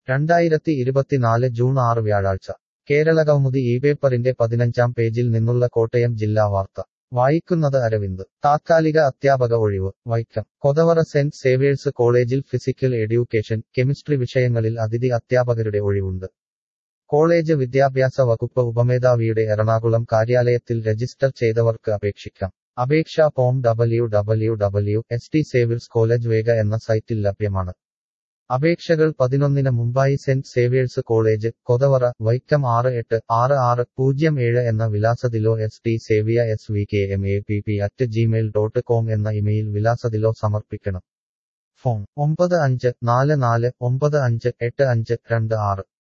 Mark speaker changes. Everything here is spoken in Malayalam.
Speaker 1: രണ്ടായിരത്തി ഇരുപത്തിനാല് ജൂൺ ആറ് വ്യാഴാഴ്ച കേരളകൗമുദി ഈ പേപ്പറിന്റെ പതിനഞ്ചാം പേജിൽ നിന്നുള്ള കോട്ടയം ജില്ലാ വാർത്ത വായിക്കുന്നത് അരവിന്ദ് താത്കാലിക അധ്യാപക ഒഴിവ് വൈക്കം കൊതവറ സെന്റ് സേവിയേഴ്സ് കോളേജിൽ ഫിസിക്കൽ എഡ്യൂക്കേഷൻ കെമിസ്ട്രി വിഷയങ്ങളിൽ അതിഥി അധ്യാപകരുടെ ഒഴിവുണ്ട് കോളേജ് വിദ്യാഭ്യാസ വകുപ്പ് ഉപമേധാവിയുടെ എറണാകുളം കാര്യാലയത്തിൽ രജിസ്റ്റർ ചെയ്തവർക്ക് അപേക്ഷിക്കാം അപേക്ഷാ form W W W S T Xavier's college വേഗ എന്ന സൈറ്റിൽ ലഭ്യമാണ് അപേക്ഷകൾ പതിനൊന്നിന് മുമ്പായി saint Xavier's college Kothavara Vaikom ആറ് എട്ട് ആറ് ആറ് പൂജ്യം ഏഴ് എന്ന വിലാസത്തിലോ എസ് ടി സേവിയ S V K M A P P at Gmail dot com എന്ന ഇമെയിൽ വിലാസത്തിലോ സമർപ്പിക്കണം ഫോൺ ഒമ്പത് അഞ്ച് നാല് നാല് ഒമ്പത് അഞ്ച് എട്ട് അഞ്ച് രണ്ട് ആറ്